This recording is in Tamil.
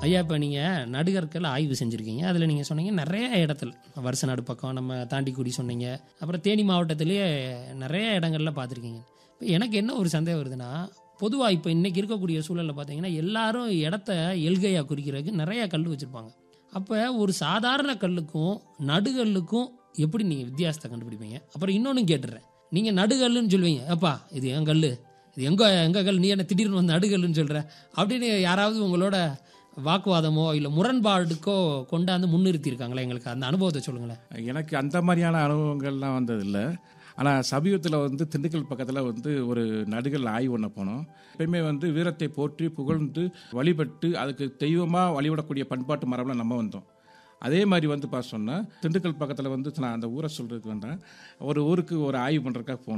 ஐயா இப்போ நீங்கள் நடுகற்கள் ஆய்வு செஞ்சுருக்கீங்க அதில் நீங்கள் சொன்னீங்க நிறைய இடத்துல வருஷ நாடு பக்கம் நம்ம தாண்டிக்குடி சொன்னீங்க அப்புறம் தேனி மாவட்டத்திலேயே நிறைய இடங்கள்ல பார்த்துருக்கீங்க இப்போ எனக்கு என்ன ஒரு சந்தேகம் வருதுன்னா பொதுவாக இப்போ இன்றைக்கி இருக்கக்கூடிய சூழலில் பார்த்தீங்கன்னா எல்லாரும் இடத்த எல்கையாக குறிக்கிறதுக்கு நிறைய கல் வச்சுருப்பாங்க அப்போ ஒரு சாதாரண கல்லுக்கும் நடுகல்லுக்கும் எப்படி நீங்கள் வித்தியாசத்தை கண்டுபிடிப்பீங்க அப்புறம் இன்னொன்று கேட்டுறேன் நீங்கள் நடுகல்லுன்னு சொல்லுவீங்க அப்பா இது என் கல் இது எங்க எங்க கல் நீ என்ன திடீர்னு வந்து நடுகல்லுன்னு சொல்கிற அப்படின்னு யாராவது உங்களோட வாக்குவாதமோ இல்லை முரண்பாடுக்கோ கொண்டாந்து முன்னிறுத்தியிருக்காங்களா எங்களுக்கு அந்த அனுபவத்தை சொல்லுங்களேன் எனக்கு அந்த மாதிரியான அனுபவங்கள்லாம் வந்ததில்லை ஆனால் சமீபத்தில் வந்து திண்டுக்கல் பக்கத்தில் வந்து ஒரு நடுகள் ஆய்வு பண்ண போனோம் எப்பயுமே வந்து வீரத்தை போற்றி புகழ்ந்து வழிபட்டு அதுக்கு தெய்வமாக வழிபடக்கூடிய பண்பாட்டு மரபில் நம்ம வந்தோம் அதே மாதிரி வந்து பார்த்து சொன்னால் திண்டுக்கல் பக்கத்தில் வந்து நான் அந்த ஊரை சொல்கிறதுக்கு வேண்டாம் ஒரு ஊருக்கு ஒரு ஆய்வு பண்ணுறதுக்காக போனோம்